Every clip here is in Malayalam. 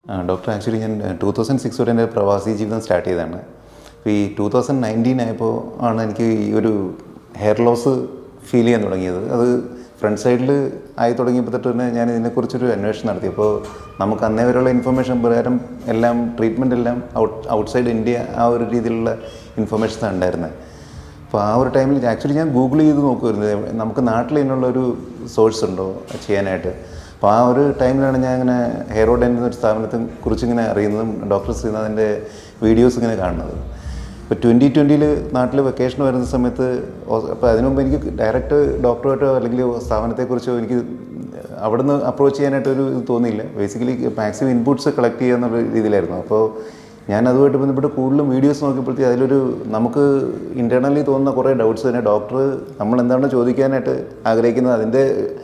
ഡോക്ടർ ആക്ച്വലി ഞാൻ ടൂ തൗസൻഡ് സിക്സ് തൊട്ട് എൻ്റെ പ്രവാസി ജീവിതം സ്റ്റാർട്ട് ചെയ്തതാണ് അപ്പോൾ ഈ ടൂ തൗസൻഡ് നയൻറ്റീൻ ആയപ്പോൾ ആണ് എനിക്ക് ഈ ഒരു ഹെയർ ലോസ് ഫീൽ ചെയ്യാൻ തുടങ്ങിയത് അത് ഫ്രണ്ട് സൈഡിൽ ആയി തുടങ്ങിയപ്പോൾ തൊട്ട് തന്നെ ഞാൻ ഇതിനെക്കുറിച്ചൊരു അന്വേഷണം നടത്തി അപ്പോൾ നമുക്ക് അന്നേ വരെയുള്ള ഇൻഫർമേഷൻ പ്രകാരം എല്ലാം ട്രീറ്റ്മെൻ്റ് എല്ലാം ഔട്ട് ഔട്ട്സൈഡ് ഇന്ത്യ ആ ഒരു രീതിയിലുള്ള ഇൻഫർമേഷൻസ് ഉണ്ടായിരുന്നത് അപ്പോൾ ആ ഒരു ടൈമിൽ ആക്ച്വലി ഞാൻ ഗൂഗിൾ ചെയ്ത് നോക്കുമായിരുന്നു നമുക്ക് നാട്ടിൽ ഇതിനുള്ള ഒരു സോഴ്സ് ഉണ്ടോ ചെയ്യാനായിട്ട് അപ്പോൾ ആ ഒരു ടൈമിലാണ് ഞാൻ ഇങ്ങനെ ഹെയർ ഓഡ് എന്ന ഒരു സ്ഥാപനത്തെ കുറിച്ച് ഇങ്ങനെ അറിയുന്നതും ഡോക്ടർ ശ്രീനാഥിൻ്റെ വീഡിയോസ് ഇങ്ങനെ കാണുന്നത് ഇപ്പോൾ ട്വൻറ്റി ട്വൻറ്റിയിൽ നാട്ടിൽ വെക്കേഷൻ വരുന്ന സമയത്ത് അപ്പോൾ അതിനു മുമ്പ് എനിക്ക് ഡയറക്റ്റ് ഡോക്ടറുമായിട്ടോ അല്ലെങ്കിൽ സ്ഥാപനത്തെക്കുറിച്ചോ എനിക്ക് അവിടുന്ന് അപ്രോച്ച് ചെയ്യാനായിട്ട് ഒരു ഇത് തോന്നിയില്ല ബേസിക്കലി മാക്സിമം ഇൻപുട്സ് കളക്ട് ചെയ്യുക എന്നുള്ള രീതിയിലായിരുന്നു അപ്പോൾ ഞാൻ അതുമായിട്ട് ബന്ധപ്പെട്ട് കൂടുതലും വീഡിയോസ് നോക്കിയപ്പോഴത്തേക്ക് അതിലൊരു നമുക്ക് ഇൻറ്റേർണലി തോന്നുന്ന കുറേ ഡൗട്ട്സ് തന്നെ ഡോക്ടർ നമ്മൾ എന്താണ് ചോദിക്കാനായിട്ട് ആഗ്രഹിക്കുന്നത് അതിൻ്റെ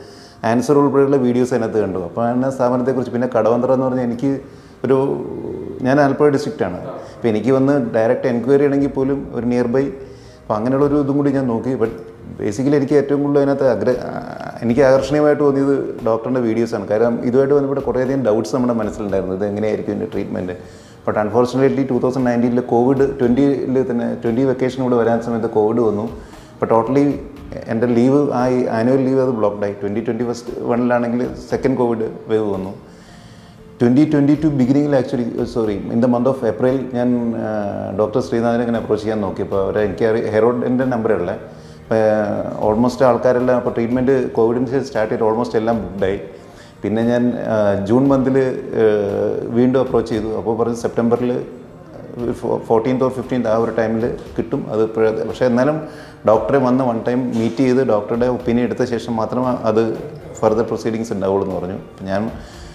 ആൻസർ ഉൾപ്പെടെയുള്ള വീഡിയോസ് അതിനകത്ത് കണ്ടു അപ്പോൾ ആണ് സ്ഥാപനത്തെക്കുറിച്ച് പിന്നെ കടവന്ത്ര എന്ന് പറഞ്ഞാൽ എനിക്ക് ഒരു ഞാൻ ആലപ്പുഴ ഡിസ്ട്രിക്റ്റാണ് അപ്പോൾ എനിക്ക് വന്ന് ഡയറക്റ്റ് എൻക്വയറി ചെയ്യണമെങ്കിൽ പോലും ഒരു നിയർ ബൈ അപ്പോൾ അങ്ങനെയുള്ള ഒരു ഇതും കൂടി ഞാൻ നോക്കി ബട്ട് ബേസിക്കലി എനിക്ക് ഏറ്റവും കൂടുതൽ അതിനകത്ത് അഗ്ര എനിക്ക് ആകർഷണീയമായിട്ട് തോന്നിയത് ഡോക്ടറിൻ്റെ വീഡിയോസാണ് കാരണം ഇതുമായിട്ട് ബന്ധപ്പെട്ട് കുറേയധികം ഡൗട്ട്സ് നമ്മുടെ മനസ്സിലുണ്ടായിരുന്നു ഇത് എങ്ങനെയായിരിക്കും ഇതിൻ്റെ treatment but unfortunately two thousand നയൻറ്റീനിൽ കോവിഡ് ട്വൻറ്റിയിൽ തന്നെ ട്വൻറ്റി വെക്കേഷൻ കൂടെ വരാൻ സമയത്ത് കോവിഡ് വന്നു അപ്പോൾ ടോട്ടലി എൻ്റെ ലീവ് ആ ആനുവൽ ലീവ് അത് ബ്ലോക്ക്ഡ് ആയി ട്വൻറ്റി ട്വൻറ്റി ഫസ്റ്റ് വണ്ണിലാണെങ്കിൽ സെക്കൻഡ് കോവിഡ് വേവ് വന്നു ട്വൻറ്റി ട്വൻറ്റി ടു ബിഗിനിങ്ങിൽ actually sorry in the month of April ഞാൻ ഡോക്ടർ ശ്രീനാഥിനെ ഇങ്ങനെ അപ്രോച്ച് ചെയ്യാൻ നോക്കിയപ്പോൾ അവർ എനിക്ക് ഹെറോഡിൻ്റെ നമ്പറുള്ള ഓൾമോസ്റ്റ് ആൾക്കാരെല്ലാം അപ്പോൾ ട്രീറ്റ്മെൻറ്റ് കോവിഡിന് ശേഷം സ്റ്റാർട്ട് ചെയ്തിട്ട് ഓൾമോസ്റ്റ് എല്ലാം ബുക്ക്ഡായി പിന്നെ ഞാൻ ജൂൺ മന്തിൽ വീണ്ടും അപ്രോച്ച് ചെയ്തു അപ്പോൾ പറഞ്ഞു സെപ്റ്റംബറിൽ ഫോർട്ടീൻത്ത് ഓർ ഫിഫ്റ്റീൻത്ത് ആ ഒരു ടൈമിൽ കിട്ടും അത് പക്ഷേ എന്നാലും ഡോക്ടറെ വന്ന് വൺ ടൈം മീറ്റ് ചെയ്ത് ഡോക്ടറുടെ ഒപ്പീനിയൻ എടുത്ത ശേഷം മാത്രമേ അത് ഫർദർ പ്രൊസീഡിങ്സ് ഉണ്ടാവുള്ളൂ എന്ന് പറഞ്ഞു അപ്പം ഞാൻ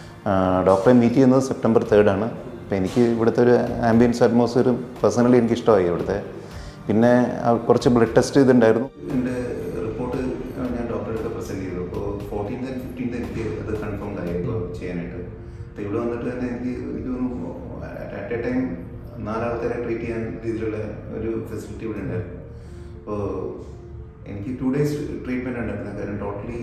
ഡോക്ടറെ മീറ്റ് ചെയ്യുന്നത് സെപ്റ്റംബർ തേർഡാണ് അപ്പോൾ എനിക്ക് ഇവിടുത്തെ ഒരു ആംബിയൻസ് അറ്റ്മോസ്ഫിയറും പേഴ്സണലി എനിക്ക് ഇഷ്ടമായി ഇവിടുത്തെ പിന്നെ കുറച്ച് ബ്ലഡ് ടെസ്റ്റ് ഇതുണ്ടായിരുന്നു എൻ്റെ റിപ്പോർട്ട് ഞാൻ ഡോക്ടറെ അടുത്ത് പ്രസൻറ്റ് ചെയ്തു അപ്പോൾ ഫോർട്ടീൻത്ത് ആൻഡ് ഫിഫ്റ്റീൻത്ത് എനിക്ക് അത് കൺഫേംഡ് ആയി ഇപ്പോൾ ചെയ്യാനായിട്ട് അപ്പോൾ ഇവിടെ വന്നിട്ട് തന്നെ എനിക്ക് എനിക്ക് തോന്നുന്നു അറ്റ് എ ടൈം നാലാൾക്കാരെ ട്രീറ്റ് ചെയ്യാൻ രീതിയിലുള്ള ഒരു ഫെസിലിറ്റി ഇവിടെ ഉണ്ടായിരുന്നു അപ്പോൾ എനിക്ക് ടു ഡേയ്സ് ട്രീറ്റ്മെൻറ്റ് ഉണ്ടായിരുന്നു കാരണം ടോട്ടലി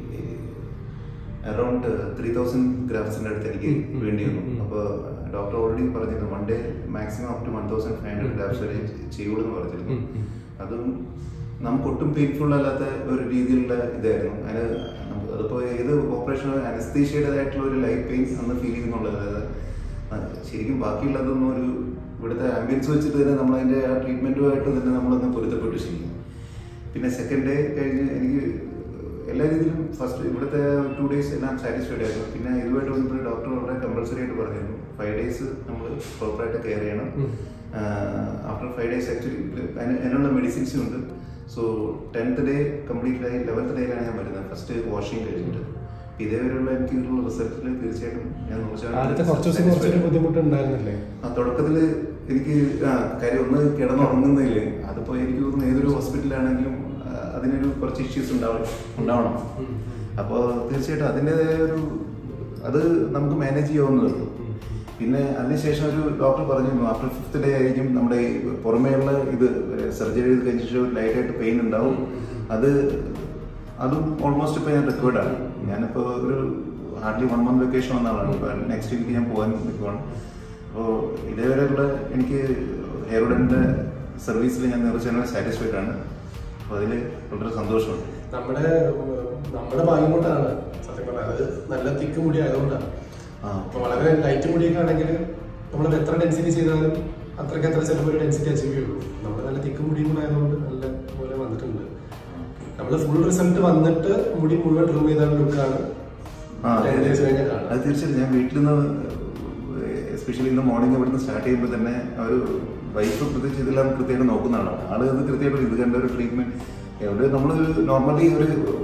അറൗണ്ട് ത്രീ തൗസൻഡ് ഗ്രാഫ്സിൻ്റെ അടുത്ത് എനിക്ക് വേണ്ടി വന്നു അപ്പോൾ ഡോക്ടർ ഓൾറെഡി പറഞ്ഞിരുന്നു one day maximum up to one thousand five hundred grafts വരെ ചെയ്യുള്ളൂ എന്ന് പറഞ്ഞിരുന്നു അതും നമുക്ക് ഒട്ടും പെയിൻഫുൾ അല്ലാത്ത ഒരു രീതിയിലുള്ള ഇതായിരുന്നു അതിന് നമുക്ക് അതിപ്പോൾ ഏത് ഓപ്പറേഷൻ അനസ്തീഷ്യയുടേതായിട്ടുള്ള ഒരു ലൈഫ് പെയിൻ അന്ന് ഫീൽ ചെയ്യുന്നുള്ളത് അതായത് ശരിക്കും ബാക്കിയുള്ളതൊന്നും ഒരു ഇവിടുത്തെ ആംബിയൻസ് വെച്ചിട്ട് തന്നെ നമ്മളതിൻ്റെ ആ ട്രീറ്റ്മെൻറ്റുമായിട്ട് തന്നെ നമ്മളൊന്ന് പൊരുത്തപ്പെട്ടു ശരിക്കും പിന്നെ സെക്കൻഡ് ഡേ കഴിഞ്ഞ് എനിക്ക് എല്ലാ രീതിയിലും ഫസ്റ്റ് ഇവിടുത്തെ ടു ഡേയ്സ് എല്ലാം സാറ്റിസ്ഫൈഡ് ആയിരുന്നു പിന്നെ ഇതുമായിട്ട് വന്നപ്പോൾ ഡോക്ടർ വളരെ കമ്പൾസറി ആയിട്ട് പറഞ്ഞിരുന്നു ഫൈവ് ഡേയ്സ് നമ്മൾ പ്രോപ്പറായിട്ട് കെയർ ചെയ്യണം ആഫ്റ്റർ ഫൈവ് ഡേയ്സ് ആക്ച്വലി അതിനുള്ള മെഡിസിൻസും ഉണ്ട് സോ ടെൻത്ത് ഡേ കംപ്ലീറ്റ് ആയി ലെവൻത്ത് ഡേയിലാണ് ഞാൻ വരുന്നത് ഫസ്റ്റ് വാഷിംഗ് കഴിഞ്ഞിട്ട് ഇതേവരെയുള്ള എനിക്ക് ഒരു റിസൾട്ടിൽ തീർച്ചയായിട്ടും ഞാൻ ആദ്യത്തെ കുറച്ച് ദിവസം കുറച്ചൊരു ബുദ്ധിമുട്ടുണ്ടായിരുന്നില്ലേ ആ തുടക്കത്തിൽ എനിക്ക് ആ കാര്യം ഒന്ന് കിടന്നുറങ്ങുന്നില്ലേ അതിപ്പോൾ എനിക്ക് തോന്നുന്നു ഏതൊരു ഹോസ്പിറ്റലാണെങ്കിലും അതിനൊരു കുറച്ച് ഇഷ്യൂസ് ഉണ്ടാവണം ഉണ്ടാവണം അപ്പോൾ തീർച്ചയായിട്ടും അതിൻ്റെതായ ഒരു അത് നമുക്ക് മാനേജ് ചെയ്യാവുന്നതേ ഉള്ളൂ പിന്നെ അതിനുശേഷം ഒരു ഡോക്ടർ പറഞ്ഞിരുന്നു ആഫ്റ്റർ ഫിഫ്ത്ത് ഡേ ആയിരിക്കും നമ്മുടെ ഈ പുറമേയുള്ള ഇത് സർജറി ചെയ്ത് കഴിഞ്ഞ ശേഷം ഒരു ലൈറ്റായിട്ട് പെയിൻ ഉണ്ടാവും അത് അതും ഓൾമോസ്റ്റ് ഇപ്പോൾ ഞാൻ റിക്കവേർഡാണ് ഞാനിപ്പോൾ ഒരു ഹാർഡ്ലി വൺ മന്ത് വെക്കേഷൻ വന്ന ആളാണ് ഇപ്പോൾ നെക്സ്റ്റ് വീക്ക് ഞാൻ പോകാൻ നിൽക്കുവാണ് അപ്പോൾ ഇതേവരെയുള്ള എനിക്ക് ഹെയർഡൻ്റെ സർവീസിൽ ഞാൻ നിറച്ച് സാറ്റിസ്ഫൈഡ് ആണ് അപ്പോൾ അതിൽ വളരെ സന്തോഷമുണ്ട് നമ്മുടെ നമ്മുടെ ഭാഗ്യം കൊണ്ടാണ് സത്യം പറഞ്ഞാൽ അത് നല്ല തിക്ക് മുടി ആയതുകൊണ്ടാണ് ആ അപ്പൊ വളരെ ലൈറ്റ് മുടിയൊക്കെ ആണെങ്കിൽ നമ്മൾ എത്ര ഡെൻസിറ്റി ചെയ്താലും അത്രയ്ക്ക് അത്ര ചിലപ്പോൾ ഒരു ഡെൻസിറ്റി അച്ചീവ് ചെയ്യുള്ളൂ നമ്മൾ നല്ല തിക്ക് മുടിയും കൂടെ ആയതുകൊണ്ട് നല്ല പോലെ വന്നിട്ടുണ്ട് നമ്മൾ ഫുൾ റിസൾട്ട് വന്നിട്ട് മുടി മുഴുവൻ ട്രിം ചെയ്ത ലുക്കാണ് ആ, അതെ, അതെ. ഡേയ്സ് കഴിഞ്ഞാൽ കാണുന്നത്. അത് തീർച്ചയായിട്ടും ഞാൻ വീട്ടിൽ നിന്ന് എസ്പെഷ്യലി ഇന്ന് മോർണിംഗ് ഇവിടുന്ന് സ്റ്റാർട്ട് ചെയ്യുമ്പോൾ തന്നെ ഒരു വൈഫ് പ്രത്യേകിച്ച് ഇതെല്ലാം കൃത്യമായിട്ട് നോക്കുന്നതാണ് ആള് ഇത് കൃത്യമായിട്ട് ഇത് കണ്ട ഒരു ട്രീറ്റ്മെന്റ് എവിടെ നമ്മൾ നോർമലി ഒരു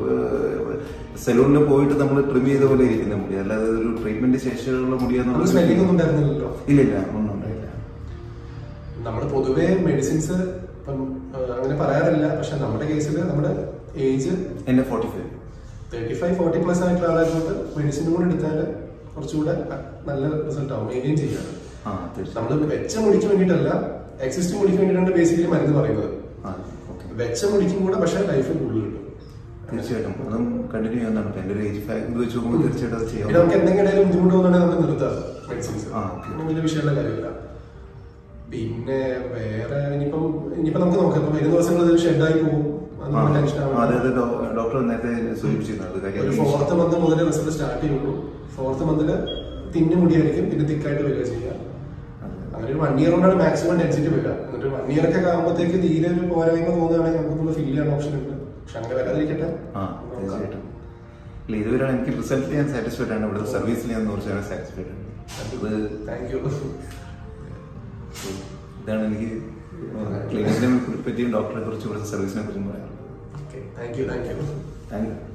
സലൂണിൽ പോയിട്ട് നമ്മൾ ട്രിം ചെയ്ത പോലെ ഇരിക്കുന്ന മുടി അല്ലാതെ ഒരു ട്രീറ്റ്മെന്റ് ശേഷമുള്ള നമുക്ക് മുടിയാന്ന് സ്മെല്ലിംഗ് ഒന്നും ഉണ്ടായിരുന്നില്ലല്ലോ ഇല്ല ഇല്ല ഒന്നും ഉണ്ടായില്ല നമ്മൾ പൊതുവേ മെഡിസിൻസ് ഇപ്പം ആ, അങ്ങനെ പറയാറില്ല പക്ഷെ നമ്മുടെ കേസിൽ നമ്മുടെ ഏജ് എന്റെ forty five thirty five forty plus ആയിട്ടുള്ള ആളായതുകൊണ്ട് മെഡിസിനും കൂടെ എടുത്താൽ കുറച്ചുകൂടെ നല്ല റിസൾട്ട് ആവും മെയിൻറ്റെയിൻ ചെയ്യാൻ ആ തീർച്ചയായും നമ്മൾ വെച്ച മുടിക്ക് വേണ്ടിയിട്ടല്ല എക്സിസ്റ്റിംഗ് മുടിക്ക് വേണ്ടിയിട്ടാണ് ബേസിക്കലി മരുന്ന് പറയുന്നത് ആ ഓക്കെ വെച്ച മുടിക്കും കൂടെ പക്ഷേ ലൈഫ് കൂടുതൽ കിട്ടും തീർച്ചയായിട്ടും അതും കണ്ടിന്യൂ ചെയ്യാവുന്നതാണ് എന്റെ ഒരു ഏജ് ഫാക്ട് വെച്ച് നോക്കുമ്പോൾ തീർച്ചയായിട്ടും അത് പിന്നെ ചെയ്യാം നമുക്ക് എന്തെങ്കിലും ഇടയിൽ ബുദ്ധിമുട്ട് തോന്നുകയാണെങ്കിൽ നമുക്ക് നിർത്താം മെഡിസിൻസ് ആ, okay. വലിയ വിഷയമുള്ള കാര്യമില്ല പിന്നെ വേറെ ഇനിയിപ്പം ഇനിയിപ്പം നമുക്ക് നോക്കാം ഇപ്പം വരുന്ന ദിവസങ്ങളിൽ ഷെഡായി പോകും അതൊന്നും ടെൻഷൻ ആവണ്ട അതായത് ഡോക്ടർ നേരത്തെ സൂചിപ്പിച്ചിരുന്നു അത് ഒരു കാര്യം ഫോർത്ത് മന്ത് മുതൽ റിസൾട്ട് സ്റ്റാർട്ട് ചെയ്യുള്ളൂ ഫോർത്ത് മന്തില് തിന്നു മുടിയായിരിക്കും പിന്നെ തിക്കായിട്ട് വരിക ചെയ്യുക അങ്ങനെ ഒരു വൺ ഇയർ കൊണ്ടാണ് മാക്സിമം ഡെൻസിറ്റി വരിക എന്നിട്ട് വൺ ഇയർ ഒക്കെ ആകുമ്പോഴത്തേക്ക് തീരെ ഒരു പോരായ്മ തോന്നുകയാണെങ്കിൽ നമുക്കൊന്ന് ഫില്ല് ചെയ്യാൻ ഓപ്ഷൻ ഉണ്ട് പക്ഷെ അങ്ങനെ വരാതിരിക്കട്ടെ ആ തീർച്ചയായിട്ടും ഇല്ല ഇതുവരെ എനിക്ക് റിസൾട്ടിൽ ഞാൻ സാറ്റിസ്ഫൈഡ് ആണ് ഇവിടുത്തെ സർവീസിൽ ഞാൻ നൂറ് ശതമാനം സാറ്റിസ്ഫൈഡ് ആണ് ഇത് താങ്ക് യു ഇതാണ് എനിക്ക് ക്ലിനിക്കിനെ പറ്റിയും ഡോക്ടറെ കുറിച്ചും ഇവിടുത്തെ സർവീസിനെ കുറിച്ചും പറയാനുള്ളത് okay thank you thank you thank U